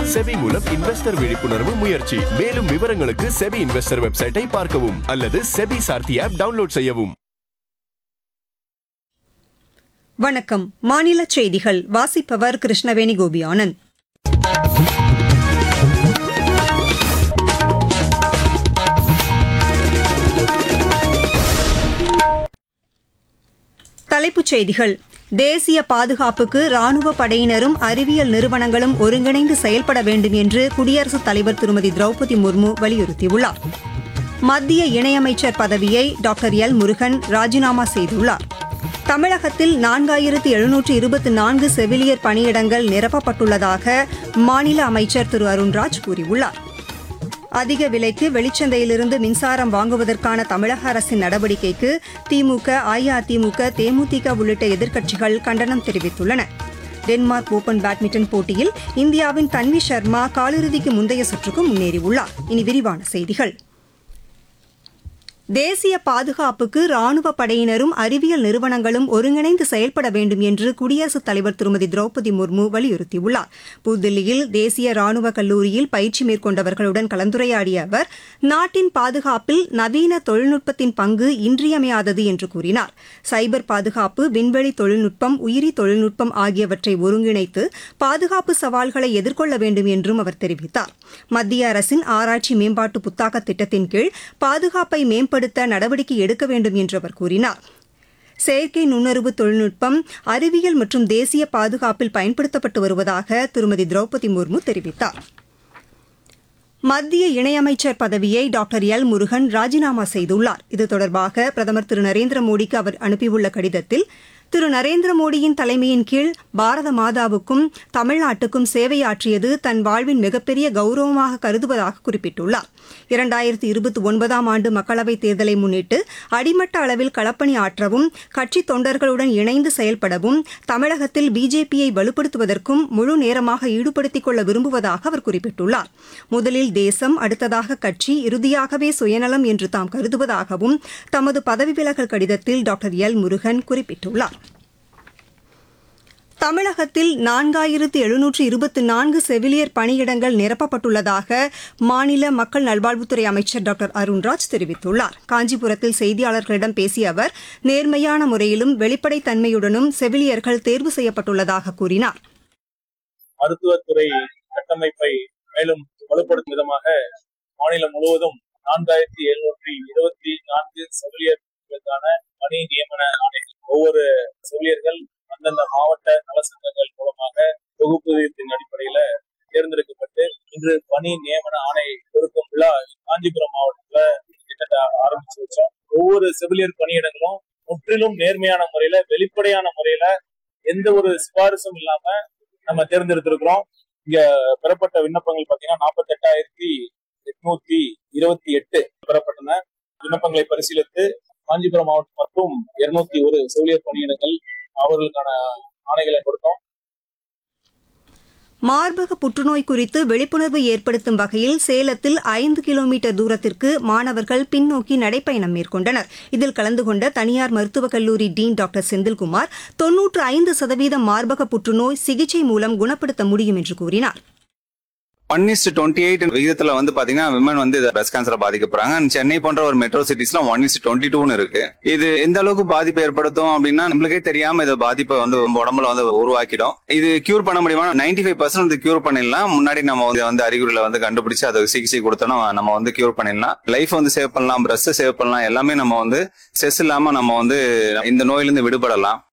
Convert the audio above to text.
SEBI மூலம் investor விழிப்புணர்வு முயற்சி மேலும் விவரங்களுக்கு செபி இன்வெஸ்டர் வெப்சைட்டை பார்க்கவும் அல்லது செபி சார்த்தி ஆப் டவுன்லோட் செய்யவும் வணக்கம் மாநில செய்திகள் வாசிப்பவர் கிருஷ்ணவேணி கோபி ஆனந்த் தலைப்புச் செய்திகள் தேசிய பாதுகாப்புக்கு ராணுவ படையினரும் அறிவியல் நிறுவனங்களும் ஒருங்கிணைந்து செயல்பட வேண்டும் என்று குடியரசுத் தலைவர் திருமதி திரௌபதி முர்மு வலியுறுத்தியுள்ளார் மத்திய இணையமைச்சர் பதவியை டாக்டர் எல் முருகன் ராஜினாமா செய்துள்ளார் தமிழகத்தில் நான்காயிரத்து எழுநூற்று இருபத்தி நான்கு செவிலியர் பணியிடங்கள் நிரப்பப்பட்டுள்ளதாக மாநில அமைச்சர் திரு அருண்ராஜ் கூறியுள்ளார் அதிக விலைக்கு வெளிச்சந்தையிலிருந்து மின்சாரம் வாங்குவதற்கான தமிழக அரசின் நடவடிக்கைக்கு திமுக அஇஅதிமுக தேமுதிக உள்ளிட்ட எதிர்க்கட்சிகள் கண்டனம் தெரிவித்துள்ளன டென்மார்க் ஓபன் பேட்மிண்டன் போட்டியில் இந்தியாவின் தன்வி சர்மா காலிறுதிக்கு முந்தைய சுற்றுக்கு முன்னேறியுள்ளார் இனி விரிவான செய்திகள் தேசிய பாதுகாப்புக்கு ராணுவ படையினரும் அறிவியல் நிறுவனங்களும் ஒருங்கிணைந்து செயல்பட வேண்டும் என்று குடியரசுத் தலைவர் திருமதி திரௌபதி முர்மு வலியுறுத்தியுள்ளார் புதுதில்லியில் தேசிய ராணுவ கல்லூரியில் பயிற்சி மேற்கொண்டவர்களுடன் கலந்துரையாடிய அவர் நாட்டின் பாதுகாப்பில் நவீன தொழில்நுட்பத்தின் பங்கு இன்றியமையாதது என்று கூறினார் சைபர் பாதுகாப்பு விண்வெளி தொழில்நுட்பம் உயிரி தொழில்நுட்பம் ஆகியவற்றை ஒருங்கிணைத்து பாதுகாப்பு சவால்களை எதிர்கொள்ள வேண்டும் என்றும் அவர் தெரிவித்தார் மத்திய அரசின் ஆராய்ச்சி மேம்பாட்டு புத்தாக்க திட்டத்தின் கீழ் பாதுகாப்பை மேம்படுத்த நடவடிக்கை எடுக்க வேண்டும் என்று அவர் கூறினார் செயற்கை நுண்ணறிவு தொழில்நுட்பம் அறிவியல் மற்றும் தேசிய பாதுகாப்பில் பயன்படுத்தப்பட்டு வருவதாக திருமதி திரௌபதி முர்மு தெரிவித்தார் மத்திய இணையமைச்சர் பதவியை டாக்டர் எல் முருகன் ராஜினாமா செய்துள்ளார் இது தொடர்பாக பிரதமர் திரு நரேந்திர மோடிக்கு அவர் அனுப்பியுள்ள கடிதத்தில் திரு நரேந்திர மோடியின் தலைமையின் கீழ் பாரத மாதாவுக்கும் தமிழ்நாட்டுக்கும் சேவையாற்றியது தன் வாழ்வின் மிகப்பெரிய கௌரவமாக கருதுவதாக குறிப்பிட்டுள்ளார் இரண்டாயிரத்தி இருபத்தி ஒன்பதாம் ஆண்டு மக்களவைத் தேர்தலை முன்னிட்டு அடிமட்ட அளவில் களப்பணி ஆற்றவும் கட்சி தொண்டர்களுடன் இணைந்து செயல்படவும் தமிழகத்தில் பிஜேபியை வலுப்படுத்துவதற்கும் முழு நேரமாக ஈடுபடுத்திக் கொள்ள விரும்புவதாக அவர் குறிப்பிட்டுள்ளார் முதலில் தேசம் அடுத்ததாக கட்சி இறுதியாகவே சுயநலம் என்று தாம் கருதுவதாகவும் தமது பதவி விலகல் கடிதத்தில் டாக்டர் எல் முருகன் குறிப்பிட்டுள்ளார் தமிழகத்தில் நான்காயிரத்து எழுநூற்று இருபத்தி நான்கு செவிலியர் பணியிடங்கள் நிரப்பப்பட்டுள்ளதாக மாநில மக்கள் நல்வாழ்வுத்துறை அமைச்சர் டாக்டர் அருண்ராஜ் தெரிவித்துள்ளார் காஞ்சிபுரத்தில் செய்தியாளர்களிடம் பேசிய அவர் நேர்மையான முறையிலும் வெளிப்படைத்தன்மையுடனும் செவிலியர்கள் தேர்வு செய்யப்பட்டுள்ளதாக கூறினார் மருத்துவத்துறை கட்டமைப்பை மேலும் வலுப்படுத்தும் விதமாக மாநிலம் முழுவதும் நான்காயிரத்தி எழுநூற்றி இருபத்தி நான்கு செவிலியர்களுக்கான பணி நியமன ஆணைகள் ஒவ்வொரு செவிலியர்கள் அந்தந்த மாவட்ட நலசங்கங்கள் மூலமாக தொகுப்பூதியத்தின் அடிப்படையில தேர்ந்தெடுக்கப்பட்டு இன்று பணி நியமன ஆணை கொடுக்கும் விழா காஞ்சிபுரம் மாவட்டத்துல கிட்டத்தட்ட ஆரம்பிச்சு வச்சோம் ஒவ்வொரு செவிலியர் பணியிடங்களும் முற்றிலும் நேர்மையான முறையில வெளிப்படையான முறையில எந்த ஒரு சிபாரிசும் இல்லாம நம்ம தேர்ந்தெடுத்திருக்கிறோம் இங்க பெறப்பட்ட விண்ணப்பங்கள் பாத்தீங்கன்னா நாற்பத்தி எட்டாயிரத்தி எட்நூத்தி இருபத்தி எட்டு பெறப்பட்டன விண்ணப்பங்களை பரிசீலித்து காஞ்சிபுரம் மாவட்டம் மற்றும் இருநூத்தி ஒரு செவிலியர் பணியிடங்கள் அவர்களுக்கான ஆணைகளை கொடுத்தோம் மார்பக புற்றுநோய் குறித்து விழிப்புணர்வு ஏற்படுத்தும் வகையில் சேலத்தில் ஐந்து கிலோமீட்டர் தூரத்திற்கு மாணவர்கள் பின்னோக்கி நடைப்பயணம் மேற்கொண்டனர் இதில் கலந்து கொண்ட தனியார் மருத்துவக் கல்லூரி டீன் டாக்டர் செந்தில்குமார் தொன்னூற்று ஐந்து சதவீதம் மார்பக புற்றுநோய் சிகிச்சை மூலம் குணப்படுத்த முடியும் என்று கூறினார் ஒன் இஸ் டுவெண்ட்டி எயிட் விகிதத்துல வந்து பாத்தீங்கன்னா விமன் வந்து பிரஸ்ட் கேன்சர் பாதிக்கப்படுறாங்க And சென்னை போன்ற ஒரு மெட்ரோ சிட்டிஸ்ல ஒன் இஸ் டுவெண்ட்டி டூன்னு இருக்கு இது எந்த அளவுக்கு பாதிப்பு ஏற்படுத்தும் அப்படின்னா நம்மளுக்கே தெரியாம இது பாதிப்பை வந்து நம்ம உடம்புல வந்து உருவாக்கிடும் இது கியூர் பண்ண முடியுமா நைன்டி ஃபைவ் பர்சன்ட் வந்து கியூர் பண்ணிடலாம் முன்னாடி நம்ம வந்து வந்து அறிகுறியில வந்து கண்டுபிடிச்சு அதை சிகிச்சை கொடுத்தோம்னா நம்ம வந்து கியூர் பண்ணிடலாம் லைஃப் வந்து சேவ் பண்ணலாம் பிரஸ்ட் சேவ் பண்ணலாம் எல்லாமே நம்ம வந்து ஸ்ட்ரெஸ் இல்லாம நம்ம வந்து இந்த நோயிலிருந்து விடுபடலாம்